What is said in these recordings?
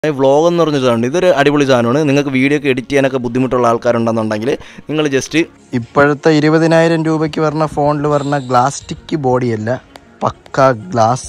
Vlog എന്ന് പറഞ്ഞൊരു സാധനമുണ്ട് ഇതൊരു അടിപൊളി സാധനമാണ് നിങ്ങൾക്ക് വീഡിയോ ഒക്കെ എഡിറ്റ് ചെയ്യാനൊക്കെ ബുദ്ധിമുട്ടുള്ള ആൾക്കാരുണ്ടെന്നുണ്ടെങ്കിൽ നിങ്ങൾ ജസ്റ്റ് ഇപ്പോഴത്തെ ഇരുപതിനായിരം രൂപയ്ക്ക് വരുന്ന ഫോണിൽ വരുന്ന ഗ്ലാസ്റ്റിക് ബോഡിയല്ല പക്ക ഗ്ലാസ്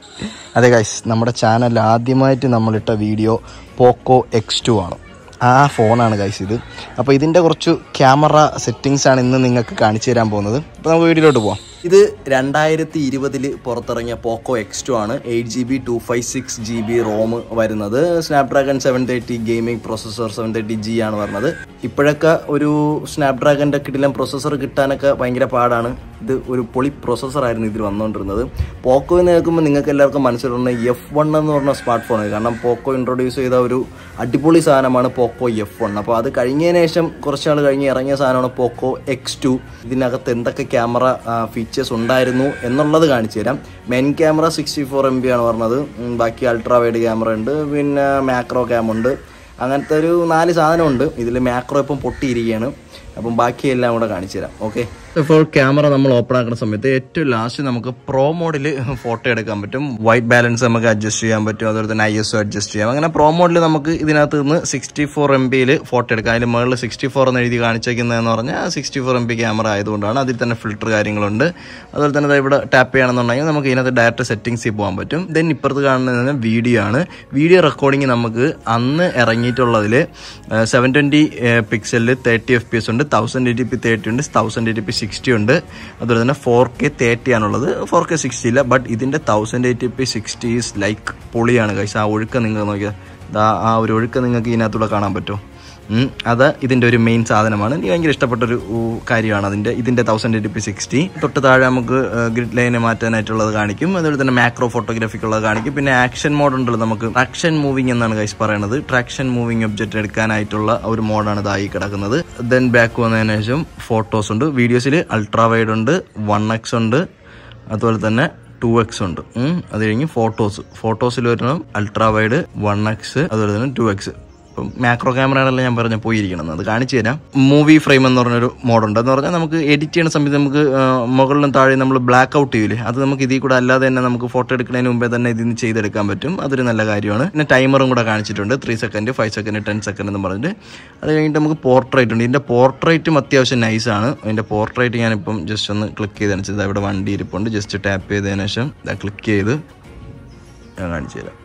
അതെ ഗൈസ് നമ്മുടെ ചാനൽ ആദ്യമായിട്ട് നമ്മളിട്ട വീഡിയോ പോക്കോ എക്സ് ടു ആണ് ആ ഫോണാണ് ഗൈസ് ഇത് അപ്പോൾ ഇതിൻ്റെ കുറച്ച് ക്യാമറ സെറ്റിങ്സ് ആണ് ഇന്ന് നിങ്ങൾക്ക് കാണിച്ചു തരാൻ പോകുന്നത് അപ്പോൾ നമുക്ക് വീഡിയോയിലോട്ട് പോവാം ഇത് രണ്ടായിരത്തി ഇരുപതിൽ പുറത്തിറങ്ങിയ പോക്കോ എക്സ് ടു ആണ് eight G B two five six G B ROM വരുന്നത് Snapdragon seven thirty gaming processor seven thirty G ആണ് വരുന്നത് ഇപ്പോഴൊക്കെ ഒരു സ്നാപ്ഡ്രാഗൻ്റെ കിടിലം പ്രൊസസ്സർ കിട്ടാനൊക്കെ ഭയങ്കര പാടാണ് ഇത് ഒരു പൊളി പ്രൊസസ്സറായിരുന്നു ഇതിൽ വന്നുകൊണ്ടിരുന്നത് പോക്കോ എന്ന് കേൾക്കുമ്പോൾ നിങ്ങൾക്ക് എല്ലാവർക്കും മനസ്സിലുണ്ട് എഫ് വൺ എന്ന് പറഞ്ഞ സ്മാർട്ട് ഫോൺ കാരണം പോക്കോ ഇൻട്രൊഡ്യൂസ് ചെയ്ത ഒരു അടിപൊളി സാധനമാണ് പോക്കോ എഫ് വൺ അപ്പോൾ അത് കഴിഞ്ഞതിന് ശേഷം കുറച്ച് നാൾ കഴിഞ്ഞ് ഇറങ്ങിയ സാധനമാണ് പോക്കോ എക്സ് ടു ഇതിനകത്ത് എന്തൊക്കെ ക്യാമറ ഫീച്ചേഴ്സ് ഉണ്ടായിരുന്നു എന്നുള്ളത് കാണിച്ചു തരാം main camera sixty four M B ആണ് പറഞ്ഞത് ഉം, ബാക്കി അൾട്രാ വൈഡ് ക്യാമറ ഉണ്ട് പിന്നെ മാക്രോ ക്യാം ഉണ്ട് അങ്ങനത്തെ ഒരു നാല് സാധനമുണ്ട് ഇതിൽ മാക്രോ ഇപ്പം പൊട്ടിയിരിക്കുകയാണ് അപ്പം ബാക്കിയെല്ലാം കൂടെ കാണിച്ചു തരാം ഓക്കെ ഇപ്പോൾ ക്യാമറ നമ്മൾ ഓപ്പൺ ആക്കുന്ന സമയത്ത് ഏറ്റവും ലാസ്റ്റ് നമുക്ക് പ്രോ മോഡിൽ ഫോട്ടോ എടുക്കാൻ പറ്റും വൈറ്റ് ബാലൻസ് നമുക്ക് അഡ്ജസ്റ്റ് ചെയ്യാൻ പറ്റും അതുപോലെ തന്നെ ഐ എസ് ഒ അഡ്ജസ്റ്റ് ചെയ്യാം അങ്ങനെ പ്രോ മോഡിൽ നമുക്ക് ഇതിനകത്ത് നിന്ന് സിക്സ്റ്റി ഫോർ എം ബിയിൽ ഫോട്ടോ എടുക്കാം അതിൽ മുകളിൽ സിക്സ്റ്റി ഫോർ എന്ന് എഴുതി കാണിച്ചേക്കുന്നതെന്ന് പറഞ്ഞാൽ sixty four M B camera ആയതുകൊണ്ടാണ് അതിൽ തന്നെ ഫിൽറ്റർ കാര്യങ്ങളുണ്ട് അതുപോലെ തന്നെ ദാ ഇവിടെ ടാപ്പ് ചെയ്യണമെന്നുണ്ടെങ്കിൽ നമുക്ക് ഇതിനകത്ത് ഡയറക്റ്റ് സെറ്റിംഗ്സിൽ പോകാൻ പറ്റും ദെൻ ഇപ്പുറത്ത് കാണുന്നത് വീഡിയോ ആണ് വീഡിയോ റെക്കോർഡിംഗ് നമുക്ക് അന്ന് ഇറങ്ങിയിട്ടുള്ളതിൽ സെവൻ ട്വൻറ്റി പിക്സലിൽ തേർട്ടി എഫ് പി എസ് ഉണ്ട് തൗസൻഡ് എയ്റ്റി പി തേർട്ടി ഉണ്ട് തൗസൻഡ് എയ്റ്റി പി സിക്സ്റ്റി ഉണ്ട് അതുപോലെ തന്നെ ഫോർ കെ തേർട്ടി ആണുള്ളത് ഫോർ കെ സിക്സ്റ്റി ഇല്ല ബട്ട് ഇതിൻ്റെ thousand eighty P sixty is like പൊളിയാണ് കൈസ് ആ ഒഴുക്ക നിങ്ങൾ നോക്കിയാൽ ദാ ആ ഒരു ഒഴുക്ക നിങ്ങൾക്ക് ഇതിനകത്തൂടെ കാണാൻ പറ്റുമോ ഉം, അത് ഇതിൻ്റെ ഒരു മെയിൻ സാധനമാണ് എനിക്ക് ഭയങ്കര ഇഷ്ടപ്പെട്ടൊരു ഊ, കാര്യമാണ് അതിൻ്റെ ഇതിൻ്റെ തൗസൻഡ് എയ്റ്റി പി സിക്സ്റ്റി തൊട്ട് താഴെ നമുക്ക് ഗ്രിഡ് ലൈന് മാറ്റാനായിട്ടുള്ളത് കാണിക്കും അതുപോലെ തന്നെ മാക്രോ ഫോട്ടോഗ്രാഫിക്കുള്ളത് കാണിക്കും പിന്നെ ആക്ഷൻ മോഡ് ഉണ്ടല്ലോ നമുക്ക് ട്രാക്ഷൻ മൂവിങ് എന്നാണ് ഗൈസ് പറയുന്നത് ട്രാക്ഷൻ മൂവിങ് ഒബ്ജക്റ്റ് എടുക്കാനായിട്ടുള്ള ഒരു മോഡാണ് ഇതായി കിടക്കുന്നത് ദെൻ ബാക്ക് വന്നതിന് ശേഷം ഫോട്ടോസ് ഉണ്ട് വീഡിയോസിൽ അൾട്രാ വൈഡ് ഉണ്ട് വൺ എക്സ് ഉണ്ട് അതുപോലെ തന്നെ ടു എക്സ് ഉണ്ട് ഉം. അത് കഴിഞ്ഞ് ഫോട്ടോസ് ഫോട്ടോസിൽ വരണം അൾട്രാ വൈഡ് വൺ എക്സ് അതുപോലെ തന്നെ ടു എക്സ് ഇപ്പം മാക്രോ ക്യാമറയാണല്ലോ ഞാൻ പറഞ്ഞ പോയിരിക്കണം അത് കാണിച്ചു തരാം മൂവി ഫ്രെയിം എന്ന് പറഞ്ഞൊരു മോഡുണ്ട് എന്ന് പറഞ്ഞാൽ നമുക്ക് എഡിറ്റ് ചെയ്യുന്ന സമയത്ത് നമുക്ക് ആ, മുകളിലും താഴെ നമ്മൾ ബ്ലാക്ക് ഔട്ട് ചെയ്യില്ലേ അത് നമുക്ക് ഇതിൽ കൂടെ അല്ലാതെ തന്നെ നമുക്ക് ഫോട്ടോ എടുക്കുന്നതിന് മുമ്പേ തന്നെ ഇതിൽ നിന്ന് ചെയ്തെടുക്കാൻ പറ്റും അതൊരു നല്ല കാര്യമാണ് പിന്നെ ടൈമറും കൂടെ കാണിച്ചിട്ടുണ്ട് three second five second ten second എന്ന് പറഞ്ഞിട്ട് അത് കഴിഞ്ഞിട്ട് നമുക്ക് പോർട്രേറ്റ് ഉണ്ട് ഇതിൻ്റെ പോർട്രേറ്റും അത്യാവശ്യം നൈസാണ് അതിൻ്റെ പോർട്രേറ്റ് ഞാനിപ്പം ജസ്റ്റ് ഒന്ന് ക്ലിക്ക് ചെയ്തതിന് ശേഷം ഇവിടെ വണ്ടി ഇരിപ്പുണ്ട് ജസ്റ്റ് ടാപ്പ് ചെയ്തതിന് ശേഷം ക്ലിക്ക് ചെയ്ത് ഞാൻ കാണിച്ചു തരാം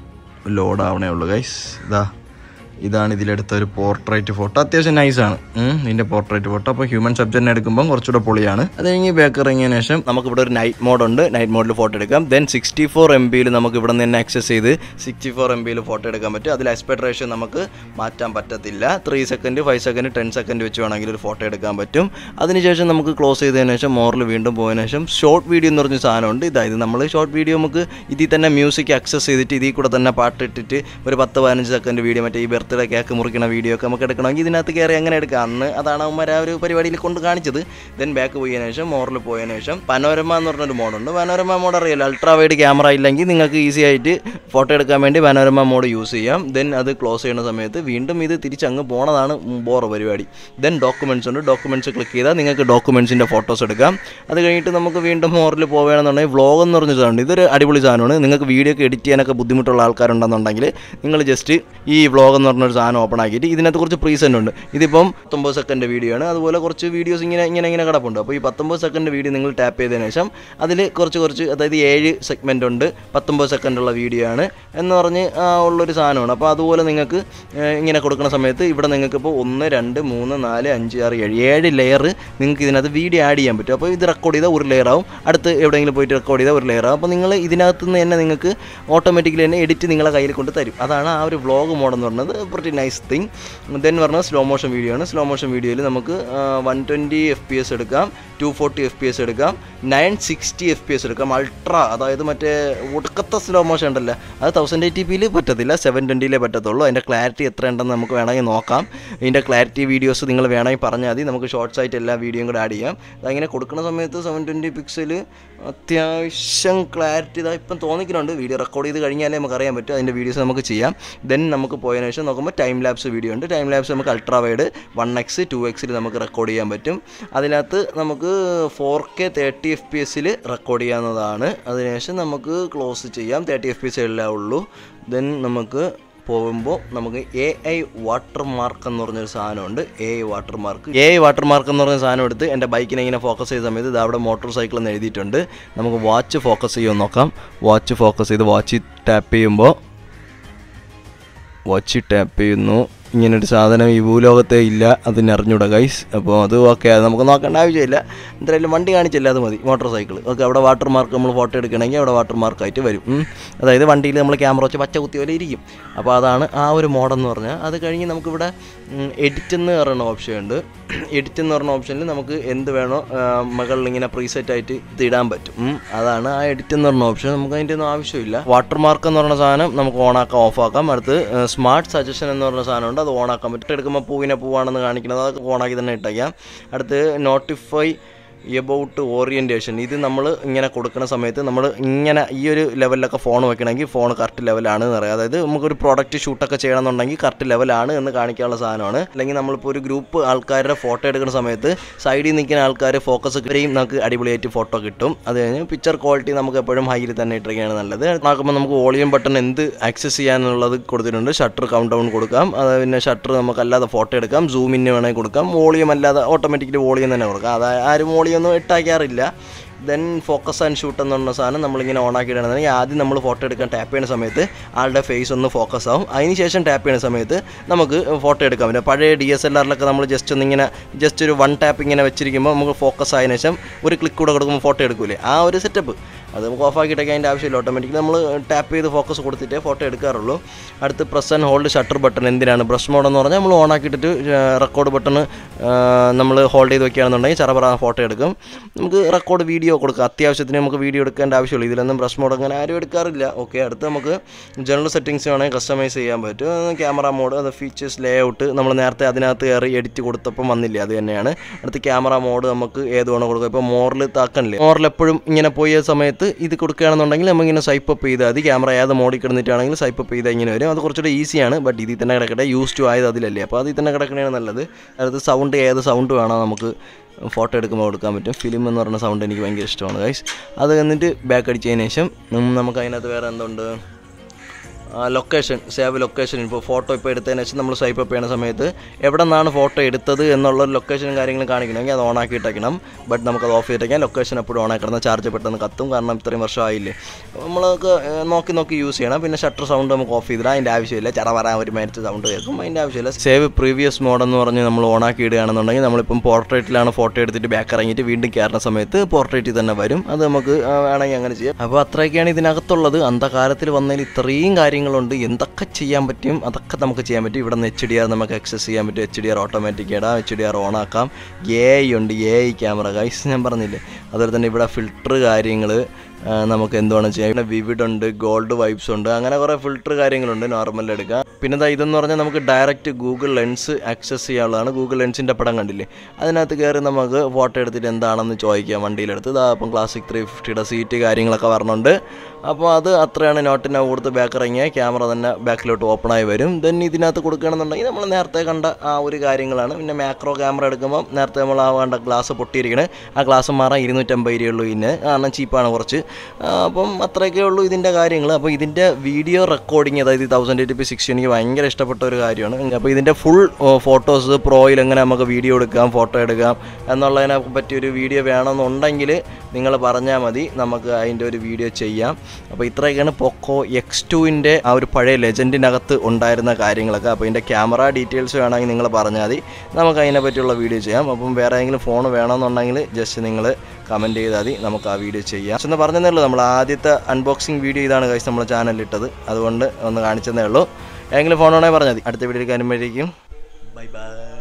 ലോഡ് ആവണേ ഉള്ളൂ ഗൈസ് ഇതാ ഇതാണ് ഇതിലെടുത്ത ഒരു പോർട്രേറ്റ് ഫോട്ടോ അത്യാവശ്യം നൈസാണ് ഇതിന്റെ പോർട്രേറ്റ് ഫോട്ടോ അപ്പോൾ ഹ്യൂമൻ സബ്ജക്റ്റിനെ എടുക്കുമ്പോൾ കുറച്ചുകൂടെ പൊളിയാണ് അത് കഴിഞ്ഞ് ബാക്ക് ഇറങ്ങിയതിന് ശേഷം നമുക്ക് ഇവിടെ ഒരു നൈറ്റ് മോഡ് ഉണ്ട് നൈറ്റ് മോഡിൽ ഫോട്ടോ എടുക്കാം ദെൻ സിക്സ്റ്റി ഫോർ എം ബിയിൽ നമുക്ക് ഇവിടെ നിന്ന് തന്നെ ആക്സസ് ചെയ്ത് സിക്സ്റ്റി ഫോർ എം ബിയിൽ ഫോട്ടോ എടുക്കാൻ പറ്റും അതിൽ എക്സ്പെക്ട് റേഷ്യോ നമുക്ക് മാറ്റാൻ പറ്റത്തില്ല three second five second ten second വെച്ച് വേണമെങ്കിൽ ഒരു ഫോട്ടോ എടുക്കാൻ പറ്റും അതിനുശേഷം നമുക്ക് ക്ലോസ് ചെയ്തതിന് ശേഷം മോറിൽ വീണ്ടും പോയതിനു ശേഷം ഷോർട്ട് വീഡിയോ എന്ന് പറഞ്ഞ സാധനമുണ്ട് ഇതായത് നമ്മൾ ഷോർട്ട് വീഡിയോ നമുക്ക് ഇതിൽ തന്നെ മ്യൂസിക് ആക്സസ് ചെയ്തിട്ട് ഇതിൽ കൂടെ തന്നെ പാട്ട് ഇട്ടിട്ട് ഒരു പത്ത് പതിനഞ്ച് സെക്കൻഡ് വീഡിയോ മറ്റേ ഈ ബർത്ത്ഡേ കേക്ക് മുറിക്കുന്ന വീഡിയോ ഒക്കെ നമുക്ക് എടുക്കണമെങ്കിൽ ഇതിനകത്ത് കയറി അങ്ങനെ എടുക്കാം അന്ന് അതാണ് അവന്മാർ ആ ഒരു പരിപാടിയിൽ കൊണ്ട് കാണിച്ചത് ദെൻ ബാക്ക് പോയതിനു ശേഷം മോറിൽ പോയതിനു ശേഷം പനോരമ എന്ന് പറഞ്ഞൊരു മോഡുണ്ട് പനോരമ മോഡ് അറിയാലോ അൾട്രാ വൈഡ് ക്യാമറ ഇല്ലെങ്കിൽ നിങ്ങൾക്ക് ഈസി ആയിട്ട് ഫോട്ടോ എടുക്കാൻ വേണ്ടി പനോരമ മോഡ് യൂസ് ചെയ്യാം ദെൻ അത് ക്ലോസ് ചെയ്യുന്ന സമയത്ത് വീണ്ടും ഇത് തിരിച്ചങ്ങ് പോണതാണ് ബോറ് പരിപാടി ദെൻ ഡോക്യുമെൻറ്റ്സ് ഉണ്ട് ഡോക്യുമെൻറ്റ്സ് ക്ലിക്ക് ചെയ്താൽ നിങ്ങൾക്ക് ഡോക്യുമെൻറ്റ്സിൻ്റെ ഫോട്ടോസ് എടുക്കാം അത് കഴിഞ്ഞിട്ട് നമുക്ക് വീണ്ടും മോറിൽ പോവുകയാണെന്നുണ്ടെങ്കിൽ വ്ളോഗ് എന്ന് പറഞ്ഞ സാധനമുണ്ട് ഇതൊരു അടിപൊളി സാധനമാണ് നിങ്ങൾക്ക് വീഡിയോ ഒക്കെ എഡിറ്റ് ചെയ്യാനൊക്കെ ബുദ്ധിമുട്ടുള്ള ആൾക്കാരുണ്ടെന്നുണ്ടെങ്കിൽ നിങ്ങൾ ജസ്റ്റ് ഈ വ്ളോഗ് എന്ന് പറഞ്ഞൊരു സാധനം ഓപ്പൺ ആക്കിയിട്ട് ഇതിനകത്ത് കുറച്ച് പ്രീസെൻ്റ് ഉണ്ട് ഇതിപ്പം പത്തൊമ്പത് സെക്കൻഡ് വീഡിയോ ആണ് അതുപോലെ കുറച്ച് വീഡിയോസ് ഇങ്ങനെ ഇങ്ങനെ ഇങ്ങനെ കിടപ്പുണ്ട് അപ്പോൾ ഈ പത്തൊമ്പത് സെക്കൻഡ് വീഡിയോ നിങ്ങൾ ടാപ്പ് ചെയ്തതിന് ശേഷം അതിൽ കുറച്ച് കുറച്ച് അതായത് ഏഴ് സെഗ്മെൻ്റ് ഉണ്ട് പത്തൊമ്പത് സെക്കൻഡുള്ള വീഡിയോ ആണ് എന്ന് പറഞ്ഞ് ആ, ഉള്ളൊരു സാധനമാണ് അപ്പോൾ അതുപോലെ നിങ്ങൾക്ക് ഏഹ്, ഇങ്ങനെ കൊടുക്കുന്ന സമയത്ത് ഇവിടെ നിങ്ങൾക്ക് ഇപ്പോൾ ഒന്ന് രണ്ട് മൂന്ന് നാല് അഞ്ച് ആറ് ഏഴ് ഏഴ് ലെയർ നിങ്ങൾക്ക് ഇതിനകത്ത് വീഡിയോ ആഡ് ചെയ്യാൻ പറ്റും അപ്പോൾ ഇത് റെക്കോർഡ് ചെയ്താൽ ഒരു ലെയർ ആവും അടുത്ത് എവിടെയെങ്കിലും പോയിട്ട് റെക്കോർഡ് ചെയ്താൽ ഒരു ലെയർ ആവും അപ്പോൾ നിങ്ങൾ ഇതിനകത്ത് നിന്ന് തന്നെ നിങ്ങൾക്ക് ഓട്ടോമാറ്റിക്കലി തന്നെ എഡിറ്റ് നിങ്ങളെ കയ്യിൽ കൊണ്ട് തരും അതാണ് ആ ഒരു വ്ളോഗ് മോഡ് എന്ന് പറയുന്നത് പ്രിറ്റി നൈസ് തിങ് ദെൻ പറഞ്ഞാൽ സ്ലോ മോഷൻ വീഡിയോ ആണ് സ്ലോ മോഷൻ വീഡിയോയിൽ നമുക്ക് one twenty F P S എടുക്കാം two forty F P S എടുക്കാം nine sixty F P S എടുക്കാം അൾട്രാ അതായത് മറ്റേ ഒടുക്കത്തെ സ്ലോ മോഷൻ ഉണ്ടല്ലോ അത് തൗസൻഡ് എയ്റ്റി പിയിൽ പറ്റത്തില്ല സെവൻ ട്വൻറ്റിയിലേ പറ്റത്തുള്ളൂ അതിൻ്റെ ക്ലാരിറ്റി എത്ര ഉണ്ടെന്ന് നമുക്ക് വേണമെങ്കിൽ നോക്കാം ഇതിൻ്റെ ക്ലാരിറ്റി വീഡിയോസ് നിങ്ങൾ വേണമെങ്കിൽ പറഞ്ഞാൽ മതി നമുക്ക് ഷോർട്സ് ആയിട്ട് എല്ലാ വീഡിയോയും കൂടെ ആഡ് ചെയ്യാം അതങ്ങനെ കൊടുക്കുന്ന സമയത്ത് സെവൻ ട്വൻറ്റി പിക്സൽ അത്യാവശ്യം ക്ലാരിറ്റി ഇതാ ഇപ്പം തോന്നിക്കുന്നുണ്ട് വീഡിയോ റെക്കോർഡ് ചെയ്ത് കഴിഞ്ഞാലേ നമുക്ക് അറിയാൻ പറ്റും അതിൻ്റെ വീഡിയോസ് നമുക്ക് ചെയ്യാം ദെൻ നമുക്ക് പോയതിനു ശേഷം നോക്കുമ്പോൾ ടൈം ലാബ്സ് വീഡിയോ ഉണ്ട് ടൈം ലാബ്സ് നമുക്ക് ultra wide one X two എക്സിൽ നമുക്ക് റെക്കോർഡ് ചെയ്യാൻ പറ്റും അതിനകത്ത് നമുക്ക് four K thirty F P എസിൽ റെക്കോർഡ് ചെയ്യാവുന്നതാണ് അതിനുശേഷം നമുക്ക് ക്ലോസ് ചെയ്യാം തേർട്ടി എഫ് പി എസ് എല്ലാം ഉള്ളൂ ദെൻ നമുക്ക് പോകുമ്പോൾ നമുക്ക് എ ഐ വാട്ടർ മാർക്ക് എന്ന് പറഞ്ഞൊരു സാധനമുണ്ട് A I water mark A I water mark എന്ന് പറഞ്ഞ സാധനം എടുത്ത് എൻ്റെ ബൈക്കിനെ ഇങ്ങനെ ഫോക്കസ് ചെയ്ത സമയത്ത് ഇത് അവിടെ മോട്ടോർ സൈക്കിൾ എന്ന് എഴുതിയിട്ടുണ്ട് നമുക്ക് വാച്ച് ഫോക്കസ് ചെയ്യുമെന്ന് നോക്കാം വാച്ച് ഫോക്കസ് ചെയ്ത് വാച്ച് ടാപ്പ് ചെയ്യുമ്പോൾ വാച്ച് ടാപ്പ് ചെയ്യുന്നു ഇങ്ങനൊരു സാധനം ഈ ഭൂലോകത്തെ ഇല്ല അതിന് അറിഞ്ഞൂടാ ഗൈസ് അപ്പോൾ അത് ഓക്കെ അത് നമുക്ക് നോക്കേണ്ട ആവശ്യമില്ല എന്തായാലും വണ്ടി കാണിച്ചില്ല അത് മതി മോട്ടോർ സൈക്കിൾ ഓക്കെ അവിടെ വാട്ടർ മാർക്ക് നമ്മൾ ഫോട്ടോ എടുക്കണമെങ്കിൽ അവിടെ വാട്ടർ മാർക്കായിട്ട് വരും ഉം. അതായത് വണ്ടിയിൽ നമ്മൾ ക്യാമറ വെച്ച് പച്ച കുത്തി പോലെ ഇരിക്കും അപ്പോൾ അതാണ് ആ ഒരു മോഡെന്ന് പറഞ്ഞാൽ അത് കഴിഞ്ഞ് നമുക്കിവിടെ എഡിറ്റ് എന്ന് പറയുന്ന ഓപ്ഷൻ ഉണ്ട് എഡിറ്റ് എന്ന് പറഞ്ഞ ഓപ്ഷനിൽ നമുക്ക് എന്ത് വേണോ ആ, മുകളിൽ ഇങ്ങനെ പ്രീസെറ്റ് ആയിട്ട് ഇത് ഇടാൻ പറ്റും ഉം. അതാണ് ആ എഡിറ്റ് എന്ന് പറഞ്ഞ ഓപ്ഷൻ നമുക്ക് അതിൻ്റെ ഒന്നും ആവശ്യമില്ല വാട്ടർ മാർക്ക് എന്ന് പറഞ്ഞ സാധനം നമുക്ക് ഓണാക്കാം ഓഫാക്കാം അടുത്ത് സ്മാർട്ട് സജഷൻ എന്ന് പറഞ്ഞ സാധനമുണ്ട് അത് ഓണാക്കാൻ പറ്റും എടുക്കുമ്പോൾ പൂവിനെ പൂവാണെന്ന് കാണിക്കുന്നത് അതൊക്കെ ഓണാക്കി തന്നെ ഇട്ടേക്കാം അടുത്ത് നോട്ടിഫൈ എബൌട്ട് ഓറിയൻറ്റേഷൻ ഇത് നമ്മൾ ഇങ്ങനെ കൊടുക്കുന്ന സമയത്ത് നമ്മൾ ഇങ്ങനെ ഈ ഒരു ലെവലിലൊക്കെ ഫോൺ വെക്കണമെങ്കിൽ ഫോൺ കറക്റ്റ് ലെവലാണ് എന്ന് പറയാം അതായത് നമുക്കൊരു പ്രോഡക്റ്റ് ഷൂട്ടൊക്കെ ചെയ്യണമെന്നുണ്ടെങ്കിൽ കറക്റ്റ് ലെവലാണ് എന്ന് കാണിക്കാനുള്ള സാധനമാണ് അല്ലെങ്കിൽ നമ്മളിപ്പോൾ ഒരു ഗ്രൂപ്പ് ആൾക്കാരുടെ ഫോട്ടോ എടുക്കുന്ന സമയത്ത് സൈഡിൽ നിൽക്കുന്ന ആൾക്കാർ ഫോക്കസ് വരെയും നമുക്ക് അടിപൊളിയായിട്ട് ഫോട്ടോ കിട്ടും അത് കഴിഞ്ഞ് പിക്ചർ ക്വാളിറ്റി നമുക്ക് എപ്പോഴും ഹൈയിൽ തന്നെ ഇട്ടിരിക്കുകയാണ് നല്ലത് നോക്കുമ്പോൾ നമുക്ക് വോളിയം ബട്ടൺ എന്ത് ആക്സസ് ചെയ്യാനുള്ളത് കൊടുത്തിട്ടുണ്ട് ഷട്ടർ കൗണ്ട് ഡൗൺ കൊടുക്കാം അത് പിന്നെ ഷട്ടർ നമുക്ക് അല്ലാതെ ഫോട്ടോ എടുക്കാം സൂമിന് വേണമെങ്കിൽ കൊടുക്കാം വോളിയം അല്ലാതെ ഓട്ടോമാറ്റിക്കലി വോളിയം തന്നെ കൊടുക്കാം അതായത് ആരും വോളിയം ഒന്നും ഇട്ടാക്കാറില്ല ദെൻ ഫോക്കസ് ആൻഡ് ഷൂട്ട് എന്ന് പറഞ്ഞ സാധനം നമ്മളിങ്ങനെ ഓൺ ആക്കി ഇടണമെങ്കിൽ ആദ്യം നമ്മൾ ഫോട്ടോ എടുക്കാൻ ടാപ്പ് ചെയ്യുന്ന സമയത്ത് ആളുടെ ഫേസ് ഒന്ന് ഫോക്കസ് ആവും അതിന് ശേഷം ടാപ്പ് ചെയ്യുന്ന സമയത്ത് നമുക്ക് ഫോട്ടോ എടുക്കാൻ പറ്റും പഴയ ഡി എസ് എൽ ആറിലൊക്കെ നമ്മൾ ജസ്റ്റ് ഒന്നിങ്ങനെ ജസ്റ്റ് ഒരു വൺ ടാപ്പ് ഇങ്ങനെ വെച്ചിരിക്കുമ്പോൾ നമുക്ക് ഫോക്കസ് ആയതിനു ശേഷം ഒരു ക്ലിക്ക് കൂടെ കൊടുക്കുമ്പോൾ ഫോട്ടോ എടുക്കൂലേ ആ ഒരു സെറ്റപ്പ് അത് നമുക്ക് ഓഫ് ആക്കിയിട്ടൊക്കെ അതിൻ്റെ ആവശ്യമില്ല ഓട്ടോമാറ്റിക്കലി നമ്മൾ ടാപ്പ് ചെയ്ത് ഫോക്കസ് കൊടുത്തിട്ടേ ഫോട്ടോ എടുക്കാറുള്ളൂ അടുത്ത് press and hold shutter button എന്തിനാണ് ബ്രഷ് മോഡ് എന്ന് പറഞ്ഞാൽ നമ്മൾ ഓൺ ആക്കിയിട്ട് റെക്കോർഡ് ബട്ടൺ നമ്മൾ ഹോൾഡ് ചെയ്ത് വെക്കുകയാണെന്നുണ്ടെങ്കിൽ ചറപറ ഫോട്ടോ എടുക്കും നമുക്ക് റെക്കോർഡ് വീഡിയോ കൊടുക്കാം അത്യാവശ്യത്തിന് നമുക്ക് വീഡിയോ എടുക്കേണ്ട ആവശ്യമുള്ളൂ ഇതിലൊന്നും ബ്രഷ് മോഡ് അങ്ങനെ ആരും എടുക്കാറില്ല ഓക്കെ അടുത്ത് നമുക്ക് ജനറൽ സെറ്റിങ്സ് വേണമെങ്കിൽ കസ്റ്റമൈസ് ചെയ്യാൻ പറ്റും ക്യാമറ മോഡ് അത് ഫീച്ചേഴ്സ് ലേ ഔട്ട് നമ്മൾ നേരത്തെ അതിനകത്ത് കയറി എഡിറ്റ് കൊടുത്തപ്പോൾ വന്നില്ല അത് തന്നെയാണ് അടുത്ത് ക്യാമറ മോഡ് നമുക്ക് ഏത് വേണം കൊടുക്കാം ഇപ്പോൾ മോറിൽ താക്കണില്ലേ മോറിൽ എപ്പോഴും ഇങ്ങനെ പോയ സമയത്ത് ഇത് കൊടുക്കുകയാണെന്നുണ്ടെങ്കിൽ നമ്മളിങ്ങനെ സ്വൈപ്പ് അപ്പ് ചെയ്താൽ മതി ക്യാമറ ഏത് മോഡിൽ കിടന്നിട്ടാണെങ്കിൽ സ്വൈപ്പ് അപ്പ് ചെയ്താൽ ഇങ്ങനെ വരും അത് കുറച്ചുകൂടെ ഈസിയാണ് ബട്ട് ഇതിൽ തന്നെ കിടക്കട്ടെ യൂസ് ടു ആയത് അതിലല്ലേ അപ്പോൾ അതിൽ തന്നെ കിടക്കണതാണ് നല്ലത് അടുത്ത് സൗണ്ട് ഏത് സൗണ്ട് വേണോ നമുക്ക് ഫോട്ടോ എടുക്കുമ്പോൾ കൊടുക്കാൻ പറ്റും ഫിലിം എന്ന് പറയുന്ന സൗണ്ട് എനിക്ക് ഭയങ്കര ഇഷ്ടമാണ് ഗൈസ് അത് എന്നിട്ട് ബാക്ക് അടിച്ചതിന് ശേഷം ഉം, നമുക്ക് അതിനകത്ത് വേറെ എന്തുണ്ട് ലൊക്കേഷൻ സേവ് ലൊക്കേഷൻ ഇപ്പോൾ ഫോട്ടോ ഇപ്പോൾ എടുത്തതിന് ശേഷം നമ്മൾ സ്വൈപ്പ് അപ്പ് ചെയ്യുന്ന സമയത്ത് എവിടെ നിന്നാണ് ഫോട്ടോ എടുത്തത് എന്നുള്ള ലൊക്കേഷനും കാര്യങ്ങളും കാണിക്കണമെങ്കിൽ അത് ഓൺ ആക്കി ഇട്ടേക്കണം ബട്ട് നമുക്കത് ഓഫ് ചെയ്തേക്കാം ലൊക്കേഷൻ എപ്പോഴും ഓൺ ആക്കണം ചാർജ് പെട്ടെന്ന് കത്തും കാരണം ഇത്രയും വർഷം ആയില്ലേ നമ്മളൊക്കെ ഏഹ്, നോക്കി നോക്കി യൂസ് ചെയ്യണം പിന്നെ ഷട്ടർ സൗണ്ട് നമുക്ക് ഓഫ് ചെയ്തിടാം അതിൻ്റെ ആവശ്യമില്ല ചറ പറയാൻ ഒരു മേരത്ത് സൗണ്ട് കേൾക്കും അതിൻ്റെ ആവശ്യമില്ല സേവ് പ്രീവിയസ് മോഡ് എന്ന് പറഞ്ഞ് നമ്മൾ ഓൺ ആക്കി ഇടുകയാണെന്നുണ്ടെങ്കിൽ നമ്മളിപ്പം പോർട്രേറ്റിലാണ് ഫോട്ടോ എടുത്തിട്ട് ബാക്ക് ഇറങ്ങിയിട്ട് വീണ്ടും കയറുന്ന സമയത്ത് പോർട്രേറ്റിൽ തന്നെ വരും അത് നമുക്ക് ആ, വേണമെങ്കിൽ അങ്ങനെ ചെയ്യാം അപ്പോൾ അത്രയൊക്കെയാണ് ഇതിനകത്തുള്ളത് അന്ധകാലത്തിൽ വന്നതിൽ ഇത്രയും കാര്യങ്ങളുണ്ട് എന്തൊക്കെ ചെയ്യാൻ പറ്റും അതൊക്കെ നമുക്ക് ചെയ്യാൻ പറ്റും ഇവിടെ നിന്ന് എച്ച് ഡി ആർ നമുക്ക് ആക്സസ് ചെയ്യാൻ പറ്റും എച്ച് ഡി ആർ ഓട്ടോമാറ്റിക് ഇടാം എച്ച് ഡി ആർ ഓൺ ആക്കാം എ ഐ ഉണ്ട് എ ഐ ക്യാമറ ഗൈസ് ഞാൻ പറഞ്ഞില്ലേ അതുപോലെ തന്നെ ഇവിടെ ഫിൽറ്റർ കാര്യങ്ങൾ നമുക്ക് എന്തുവേണം ചെയ്യാം പിന്നെ വിവിഡ് ഉണ്ട് ഗോൾഡ് വൈബ്സ് ഉണ്ട് അങ്ങനെ കുറേ ഫിൽറ്റർ കാര്യങ്ങളുണ്ട് നോർമൽ എടുക്കാം പിന്നെ ദാ ഇതെന്ന് പറഞ്ഞാൽ നമുക്ക് ഡയറക്റ്റ് ഗൂഗിൾ ലെൻസ് ആക്സസ് ചെയ്യാനുള്ളതാണ് ഗൂഗിൾ ലെൻസിൻ്റെ പടം കണ്ടില്ലേ അതിനകത്ത് കയറി നമുക്ക് ഫോട്ടോ എടുത്തിട്ട് എന്താണെന്ന് ചോദിക്കാം വണ്ടിയിലെടുത്ത് ഇതാ അപ്പം ക്ലാസിക് ത്രീ ഫിഫ്റ്റിയുടെ സീറ്റ് കാര്യങ്ങളൊക്കെ പറഞ്ഞുണ്ട് അപ്പോൾ അത് അത്രയാണ് നോട്ടിനെ കൊടുത്ത് ബാക്ക് ഇറങ്ങിയ ക്യാമറ തന്നെ ബാക്കിലോട്ട് ഓപ്പൺ ആയി വരും ദെൻ ഇതിനകത്ത് കൊടുക്കുകയാണെന്നുണ്ടെങ്കിൽ നമ്മൾ നേരത്തെ കണ്ട ആ ഒരു കാര്യങ്ങളാണ് പിന്നെ മാക്രോ ക്യാമറ എടുക്കുമ്പോൾ നേരത്തെ നമ്മൾ ആ കണ്ട ഗ്ലാസ് പൊട്ടിയിരിക്കണേ ആ ഗ്ലാസ് മാറാൻ ഇരുന്നൂറ്റമ്പത് രൂപയുള്ളൂ ഇതിന് കാരണം ചീപ്പാണ് കുറച്ച് ആ, അപ്പം അത്രയൊക്കെ ഉള്ളൂ ഇതിൻ്റെ കാര്യങ്ങൾ അപ്പോൾ ഇതിൻ്റെ വീഡിയോ റെക്കോർഡിങ് അതായത് തൗസൻഡ് എയ്റ്റി പി സിക്സ്റ്റി എനിക്ക് ഭയങ്കര ഇഷ്ടപ്പെട്ട ഒരു കാര്യമാണ് അപ്പോൾ ഇതിൻ്റെ ഫുൾ ഫോട്ടോസ് പ്രോയിൽ എങ്ങനെ നമുക്ക് വീഡിയോ എടുക്കാം ഫോട്ടോ എടുക്കാം എന്നുള്ളതിനെ പറ്റിയൊരു വീഡിയോ വേണമെന്നുണ്ടെങ്കിൽ നിങ്ങൾ പറഞ്ഞാൽ മതി നമുക്ക് അതിൻ്റെ ഒരു വീഡിയോ ചെയ്യാം അപ്പോൾ ഇത്രയൊക്കെയാണ് പോക്കോ എക്സ് ടുവിൻ്റെ ആ ഒരു പഴയ ലെജൻഡിനകത്ത് ഉണ്ടായിരുന്ന കാര്യങ്ങളൊക്കെ അപ്പോൾ ഇതിൻ്റെ ക്യാമറ ഡീറ്റെയിൽസ് വേണമെങ്കിൽ നിങ്ങൾ പറഞ്ഞാൽ മതി നമുക്ക് അതിനെ പറ്റിയുള്ള വീഡിയോ ചെയ്യാം അപ്പം വേറെ ഏതെങ്കിലും ഫോൺ വേണമെന്നുണ്ടെങ്കിൽ ജസ്റ്റ് നിങ്ങൾ കമൻറ്റ് ചെയ്താൽ മതി നമുക്ക് ആ വീഡിയോ ചെയ്യാം എന്ന് പറഞ്ഞതേ ഉള്ളൂ നമ്മൾ ആദ്യത്തെ അൺബോക്സിങ് വീഡിയോ ഇതാണ് കഴിച്ച് നമ്മുടെ ചാനലിൽ ഇട്ടത് അതുകൊണ്ട് ഒന്ന് കാണിച്ചതേ ഉള്ളൂ ഏതെങ്കിലും ഫോൺ വേണമെങ്കിൽ പറഞ്ഞാൽ മതി അടുത്ത വീഡിയോയിൽ വരുമ്പോഴേക്കും ബൈ ബൈ